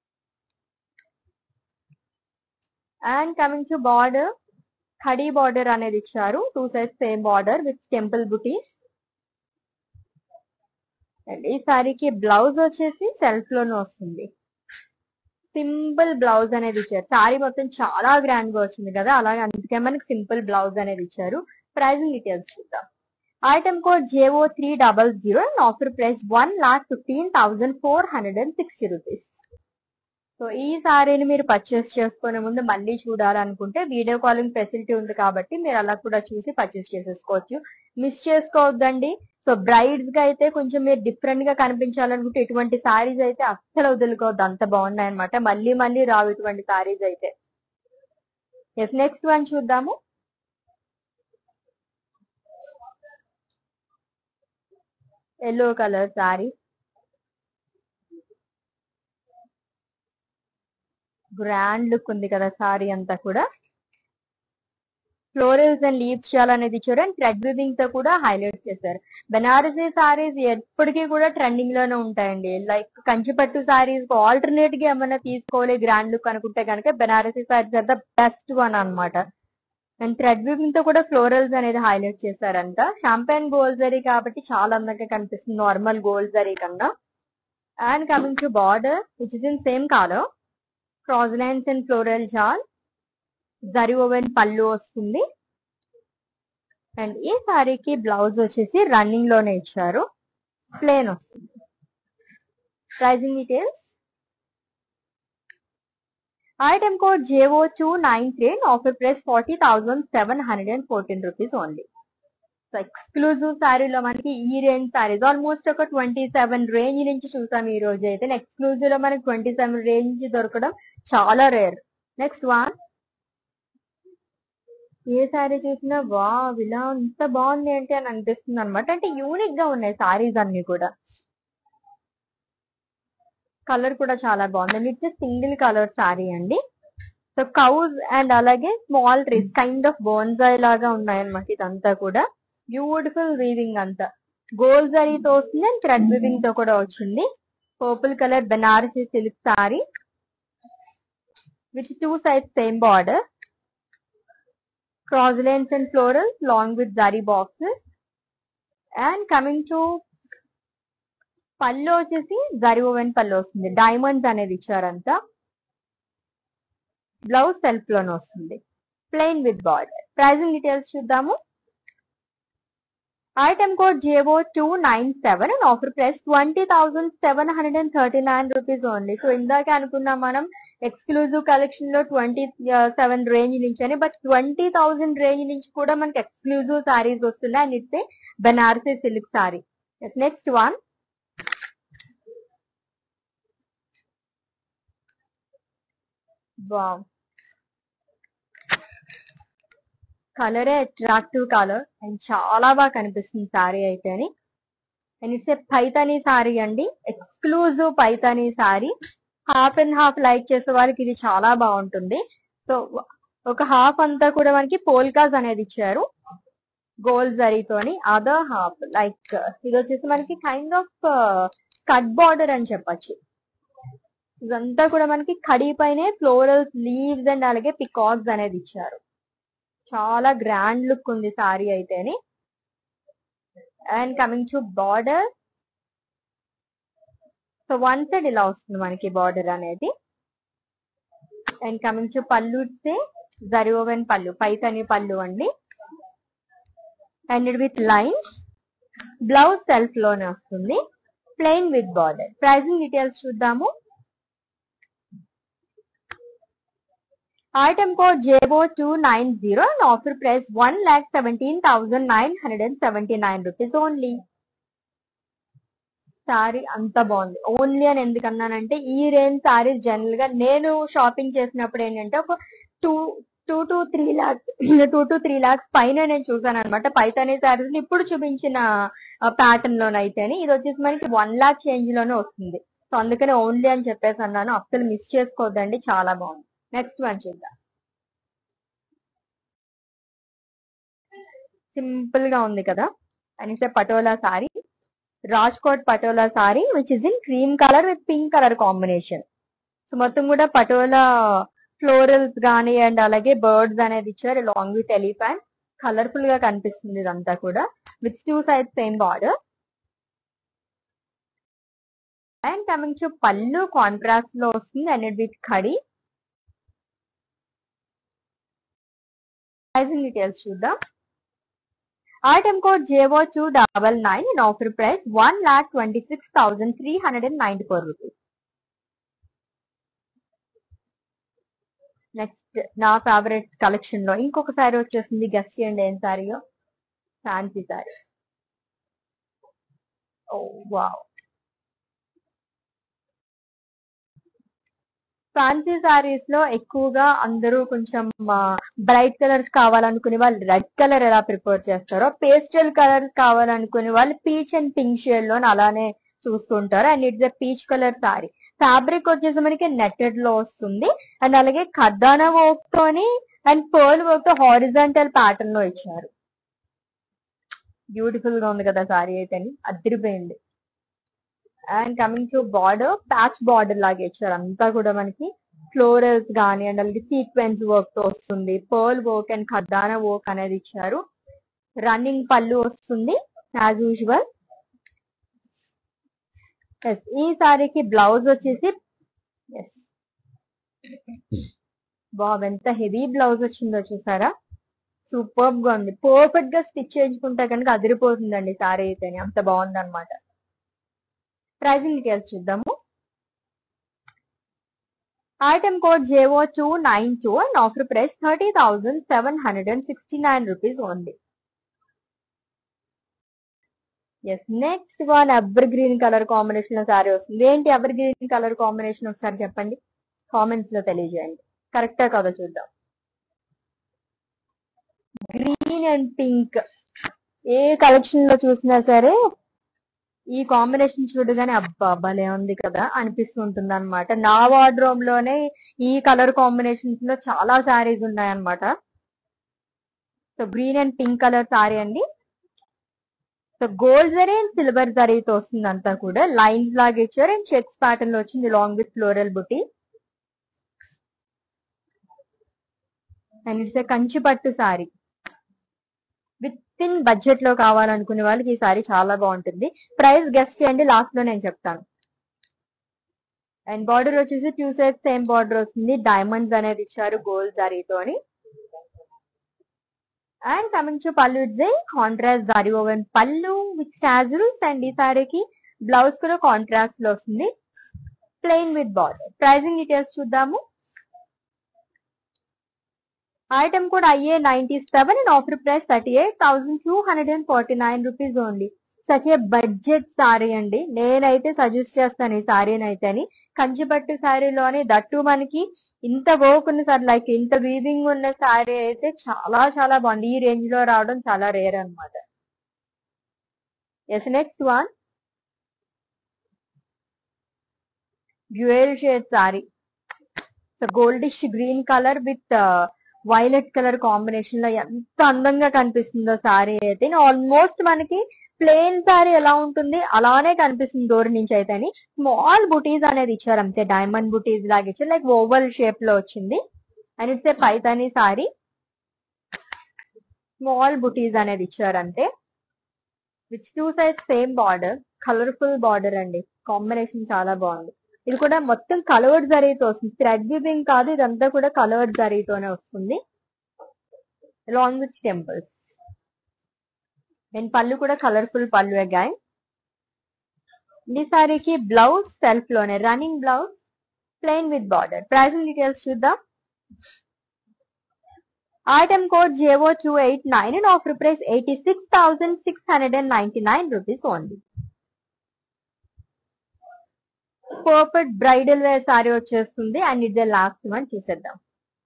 అండ్ కమింగ్ టు బార్డర్ ఖడీ బార్డర్ అనేది ఇచ్చారు two sides same border with temple butis and ఈ సారీకి బ్లౌజ్ వచ్చేసి సెల్ఫ్ లోనే వస్తుంది సింపుల్ బ్లౌజ్ అనేది ఇచ్చారు సారీ మొత్తం చాలా గ్రాండ్ గా వచ్చింది కదా అలాగే అందుకే మనకి సింపుల్ బ్లౌజ్ అనేది ఇచ్చారు ప్రైజింగ్ డీటెయిల్స్ చూద్దాం item code JO three double zero and offer price one lakh fifteen thousand four hundred and sixty rupees so ఈ సారీని మీరు పర్చేస్ చేసుకునే ముందు మళ్ళీ చూడాలనుకుంటే వీడియో కాలింగ్ ఫెసిలిటీ ఉంది కాబట్టి మీరు అలా కూడా చూసి పర్చేస్ చేసేసుకోవచ్చు మిస్ చేసుకోవద్దండి సో బ్రైడ్స్ గా అయితే కొంచెం మీరు డిఫరెంట్ గా కనిపించాలనుకుంటే ఇటువంటి సారీస్ అయితే అస్సలు వదులుకోవద్దు అంత బాగున్నాయి అనమాట మళ్ళీ మళ్ళీ రావు ఇటువంటి సారీస్ అయితే ఎస్ నెక్స్ట్ వన్ చూద్దాము yellow colour sari grand look ఉంది కదా సారీ అంతా కూడా ఫ్లోరల్స్ అండ్ లీవ్స్ చాలా అనేది ఇచ్చారు అండ్ థ్రెడ్ వివింగ్ తో కూడా హైలైట్ చేశారు బెనారసీ సారీస్ ఎప్పటికీ కూడా ట్రెండింగ్ లోనే ఉంటాయండి లైక్ కంచిపట్టు సారీస్ ఆల్టర్నేట్ గా ఏమైనా తీసుకోవాలి గ్రాండ్ లుక్ అనుకుంటే కనుక Banarasi saris are the best one అన్నమాట అండ్ థ్రెడ్ వివింగ్ తో కూడా ఫ్లోరల్స్ అనేది హైలైట్ చేశారంట షాంపెన్ గోల్డ్ జరీ కాబట్టి చాలా అందంగా కనిపిస్తుంది నార్మల్ గోల్డ్ జరీ కన్నా and coming to border which is in same colour cross lines and floral jaal zari oven పళ్ళు వస్తుంది అండ్ ఈ సారీకి బ్లౌజ్ వచ్చేసి రన్నింగ్ లోనే ఇచ్చారు ప్లేన్ వస్తుంది pricing details item code JO two nine three offer price forty thousand seven hundred and fourteen rupees only so exclusive సారీలో మనకి ఈ రేంజ్ సారీస్ ఆల్మోస్ట్ ఒక ట్వంటీ సెవెన్ రేంజ్ నుంచి చూసాం ఈ రోజు అయితే ఎక్స్క్లూజివ్ లో మనకి ట్వంటీ సెవెన్ రేంజ్ దొరకడం చాలా rare next one a sari చూసినా వా ఇలా ఇంత బాగుంది ఏంటి అని అనిపిస్తుంది అనమాట అంటే యూనిక్ గా ఉన్నాయి సారీస్ అన్ని కూడా కలర్ కూడా చాలా బాగుంది ఇట్స్ సింగిల్ కలర్ సారీ అండి సో కౌజ్ అండ్ అలాగే small trees kind of bonsai లాగా ఉన్నాయన్నమాట ఇదంతా కూడా బ్యూటిఫుల్ వీవింగ్ అంతా గోల్డ్ జరీతో వస్తుంది అండ్ థ్రెడ్ వీవింగ్ తో కూడా వచ్చింది purple colour Banarasi silk sari with two sides same border cross lines and florals along with zari boxes and coming to పళ్ళు వచ్చేసి జరి ఓవెన్ పళ్ళు వస్తుంది డైమండ్స్ అనేది ఇచ్చారంతా బ్లౌజ్ సెల్ఫ్ లోనే వస్తుంది plain with border pricing details చూద్దాము item code JO two nine seven and offer price twenty thousand seven hundred and thirty nine rupees only so ఇందాక అనుకున్నాం మనం ఎక్స్క్లూజివ్ కలెక్షన్ లో ట్వంటీ సెవెన్ రేంజ్ నుంచి అని but twenty thousand range నుంచి కూడా మనకి ఎక్స్క్లూజివ్ సారీస్ వస్తున్నాయి and it's Banarasi silk sari next one wow కలరే అట్రాక్టివ్ కలర్ అండ్ చాలా బాగా కనిపిస్తుంది సారీ అయితే అని and it's a Paithani sari అండి exclusive Paithani sari half and half like చేసే వాళ్ళకి ఇది చాలా బాగుంటుంది సో ఒక హాఫ్ అంతా కూడా మనకి పోల్కాస్ అనేది ఇచ్చారు గోల్డ్ జరీతోని అదర్ హాఫ్ లైక్ ఇది వచ్చేసి మనకి కైండ్ ఆఫ్ కట్ బార్డర్ అని చెప్పొచ్చు ఇదంతా కూడా మనకి కడి పైనే ఫ్లోరల్స్ లీవ్స్ అండ్ అలాగే పికాక్స్ అనేది ఇచ్చారు చాలా గ్రాండ్ లుక్ ఉంది సారీ అయితేని and coming to border so one side ఇలా వస్తుంది మనకి బార్డర్ అనేది అండ్ కమింగ్ టు పళ్ళు ఇట్సే జరివోవెన్ పళ్ళు పైతని పళ్ళు అండి and it with lines blouse self లోనే వస్తుంది plain with border pricing details చూద్దాము item code JO two nine zero and offer price one lakh seventeen thousand nine hundred and seventy nine rupees only sari అంత బాగుంది only అని ఎందుకు అన్నానంటే ఈ range saris general గా నేను షాపింగ్ చేసినప్పుడు ఏంటంటే ఒక two two to three lakhs two to three lakhs పైన నేను చూసాను అనమాట పైతానీ సారీస్ ఇప్పుడు చూపించిన ప్యాటర్న్ లోనైతేనే ఇది వచ్చేసి మనకి వన్ లాక్ చేంజ్ లోనే వస్తుంది సో అందుకని ఓన్లీ అని చెప్పేసి అన్నాను అస్సలు మిస్ చేసుకోవద్దండి చాలా బాగుంది నెక్స్ట్ వన్ చూద్దాం సింపుల్ గా ఉంది కదా అని Patola sari Rajkot Patola sari which is in cream colour with pink colour combination so మొత్తం కూడా పటోలా ఫ్లోరల్స్ గానీ అండ్ అలాగే బర్డ్స్ అనేది ఇచ్చారు లాంగ్ విత్ ఎలిఫెంట్ కలర్ఫుల్ గా కనిపిస్తుంది ఇదంతా కూడా with two side same border and coming to pallu contrast లో వస్తుంది అండ్ విత్ కడి ప్రైజింగ్ డీటెయిల్స్ చూద్దాం item code JO two double nine in offer price one lakh twenty six thousand three hundred and ninety four rupees next నా favourite collection లో ఇంకొక సారీ వచ్చేసింది guess చేయండి ఏం సారీయో fancy sari oh wow fancy saris లో ఎక్కువగా అందరూ కొంచెం బ్రైట్ కలర్స్ కావాలనుకునే వాళ్ళు రెడ్ కలర్ ఎలా ప్రిపేర్ చేస్తారో పేస్టల్ కలర్స్ కావాలనుకునే వాళ్ళు పీచ్ అండ్ పింక్ షేడ్ లో అలానే చూస్తుంటారు and it's a peach colour sari fabric వచ్చేసి మనకి నెట్టెడ్ లో వస్తుంది అండ్ అలాగే ఖద్దానా వర్క్ తోని అండ్ పర్ల్ వర్క్ తో హారిజాంటల్ ప్యాటర్న్ లో ఇచ్చారు బ్యూటిఫుల్ గా ఉంది కదా సారీ అయితే అదిరిపోయింది and coming to border patch border లాగా ఇచ్చారు అంతా కూడా మనకి ఫ్లోరల్స్ గానీ అండ్ అలాగే సీక్వెన్స్ వర్క్ తో వస్తుంది పర్ల్ వర్క్ అండ్ ఖద్దానా వర్క్ అనేది ఇచ్చారు రన్నింగ్ పళ్ళు వస్తుంది యాజ్ యూజువల్ ఎస్ ఈ సారీకి బ్లౌజ్ వచ్చేసి ఎస్ బాబ్ ఎంత హెవీ బ్లౌజ్ వచ్చిందో చూసారా సూపర్ గా ఉంది పర్ఫెక్ట్ గా స్టిచ్ చేయించుకుంటే కనుక అదిరిపోతుందండి సారీ అయితే అంత బాగుంది అనమాట ప్రైజింగ్ డీటెయిల్స్ చూద్దాము item code JO two nine two and offer price thirty thousand seven hundred and sixty nine rupees only yes next one ever green colour combination లో సారీ వస్తుంది ఏంటి ఎవర్ గ్రీన్ కలర్ కాంబినేషన్ ఒకసారి చెప్పండి comments లో తెలియజేయండి కరెక్టా కదా చూద్దాం గ్రీన్ అండ్ పింక్ ఏ కలెక్షన్ లో చూసినా సరే ఈ కాంబినేషన్ చూడగానే అబ్బా భలే ఉంది కదా అనిపిస్తుంటుంది అనమాట నా వార్డ్రోమ్ లోనే ఈ కలర్ కాంబినేషన్స్ లో చాలా శారీస్ ఉన్నాయన్నమాట so green and pink colour sari అండి so gold zari and silver జరీతో వస్తుంది అంతా కూడా లైన్స్ లాగా ఇచ్చారు అండ్ చెక్స్ ప్యాటర్న్ లో వచ్చింది long with floral buti and it's Kanchi పట్టు సారీ విత్ ఇన్ బడ్జెట్ లో కావాలనుకునే వాళ్ళకి ఈ సారీ చాలా బాగుంటుంది ప్రైస్ గెస్ట్ చేయండి లాస్ట్ లో నేను చెప్తాను అండ్ బార్డర్ వచ్చేసి టూ సైడ్ సేమ్ బార్డర్ వస్తుంది డైమండ్స్ అనేది ఇచ్చారు గోల్డ్ జరీతో అని and coming to pallu it's contrast zari woven pallu with స్టాజుల్స్ అండ్ ఈ సారీకి బ్లౌజ్ కూడా కాంట్రాస్ట్ లో వస్తుంది plain with border pricing details చూద్దాము ఐటమ్ కూడా అయ్యే ninety seven and offer price thirty eight thousand two hundred and forty nine rupees only such a budget sari అండి నేనైతే సజెస్ట్ చేస్తాను ఈ సారీని అయితే అని కంచిపట్టు సారీలోని దట్టు మనకి ఇంత వర్క్ ఉన్న సారీ లైక్ ఇంత వీవింగ్ ఉన్న సారీ అయితే చాలా చాలా బాగుంది ఈ రేంజ్ లో రావడం చాలా రేర్ అనమాట yes next one dual shade sari so goldish green colour with violet colour combination లో ఎంత అందంగా కనిపిస్తుందో సారీ అయితే ఆల్మోస్ట్ మనకి ప్లెయిన్ సారీ ఎలా ఉంటుంది అలానే కనిపిస్తుంది దూరం నుంచి అయితే అని స్మాల్ బుటీస్ అనేది ఇచ్చారు అంతే డైమండ్ బుటీస్ లాగా ఇచ్చారు లైక్ ఓవల్ షేప్ లో వచ్చింది and it's a Paithani sari small butis అనేది ఇచ్చారు అంతే which two side same border colourful border అండి కాంబినేషన్ చాలా బాగుంది ఇది కూడా మొత్తం కలర్డ్ జరీతో వస్తుంది థ్రెడ్ వివింగ్ కాదు ఇదంతా కూడా కలర్డ్ జరీతోనే వస్తుంది లాంగ్ విత్ టెంపుల్స్ అండ్ పళ్ళు కూడా కలర్ఫుల్ పళ్ళు గాయ ఈ సారీకి బ్లౌజ్ సెల్ఫ్ లోనే running blouse plain with border pricing details చూద్దాం item code JO two eight nine and offer price eighty six thousand six hundred and ninety nine rupees only perfect bridal wear sari వచ్చేస్తుంది and ఇది last one చూసేద్దాం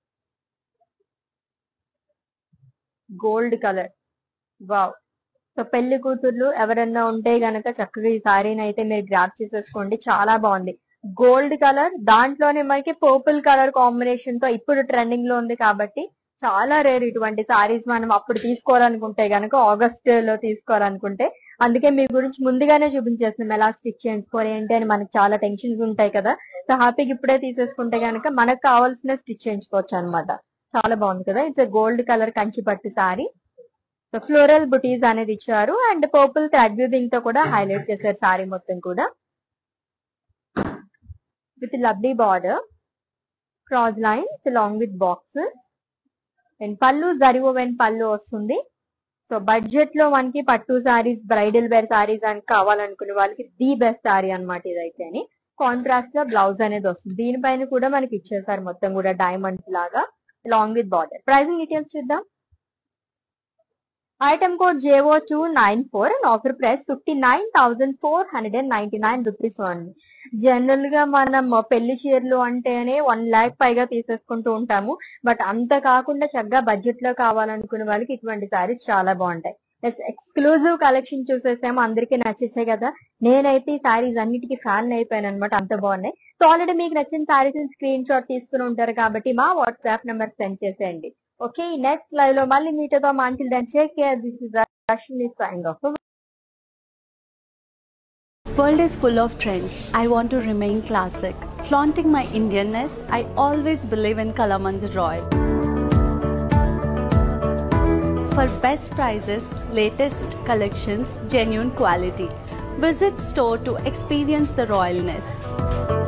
gold colour wow so పెళ్లి కూతుర్లు ఎవరన్నా ఉంటే గనక చక్కగా ఈ సారీని అయితే మీరు గ్రాప్ చేసేసుకోండి చాలా బాగుంది గోల్డ్ కలర్ దాంట్లోనే మనకి పర్పుల్ కలర్ కాంబినేషన్ తో ఇప్పుడు ట్రెండింగ్ లో ఉంది కాబట్టి చాలా రేర్ ఇటువంటి సారీస్ మనం అప్పుడు తీసుకోవాలనుకుంటే గనక ఆగస్ట్ లో తీసుకోవాలనుకుంటే అందుకే మీ గురించి ముందుగానే చూపించేస్తున్నాం ఎలా స్టిచ్ చేయించుకోవాలి ఏంటి అని మనకి చాలా టెన్షన్స్ ఉంటాయి కదా సో హ్యాపీగా ఇప్పుడే తీసేసుకుంటే గనక మనకు కావాల్సిన స్టిచ్ చేయించుకోవచ్చు అనమాట చాలా బాగుంది కదా ఇట్స్ గోల్డ్ కలర్ కంచి పట్టు సారీ సో ఫ్లోరల్ బుటీస్ అనేది ఇచ్చారు అండ్ పర్పుల్ థ్రెడ్ వీవింగ్ తో కూడా హైలైట్ చేశారు సారీ మొత్తం కూడా with lovely border cross lines long with boxes and pallu zari oven పళ్ళు వస్తుంది సో బడ్జెట్ లో మనకి పట్టు సారీస్ బ్రైడల్ వేర్ సారీస్ అని కావాలనుకునే వాళ్ళకి ది బెస్ట్ సారీ అనమాట ఇదైతే అని కాంట్రాస్ట్ లో బ్లౌజ్ అనేది వస్తుంది దీనిపైన కూడా మనకి ఇచ్చేసారు మొత్తం కూడా డైమండ్స్ లాగా long with border pricing details చూద్దాం item code JO two nine four and offer price fifty nine thousand four hundred and ninety nine rupees అండి జనరల్ గా మనం పెళ్లి చీరలు అంటేనే వన్ ల్యాక్ పైగా తీసేసుకుంటూ ఉంటాము బట్ అంత కాకుండా చక్కగా బడ్జెట్ లో కావాలనుకునే వాళ్ళకి ఇటువంటి సారీస్ చాలా బాగుంటాయి ఎక్స్క్లూజివ్ కలెక్షన్ చూసేసాము అందరికీ నచ్చేసాయి కదా నేనైతే ఈ సారీస్ అన్నిటికీ ఫ్యాన్ అయిపోయాను అనమాట అంత బాగున్నాయి సో ఆల్రెడీ మీకు నచ్చిన సారీస్ స్క్రీన్ షాట్ తీసుకుని ఉంటారు కాబట్టి మా వాట్సాప్ నెంబర్ సెండ్ చేసేయండి ఓకే నెక్స్ట్ లైవ్ లో మళ్ళీ మీటతో మాంటిల్ దాన్ని check care this is Rashmi sign off World is full of trends. I want to remain classic. Flaunting my Indianness, I always believe in Kalamandir Royal. For best prices, latest collections, genuine quality. Visit store to experience the royalness.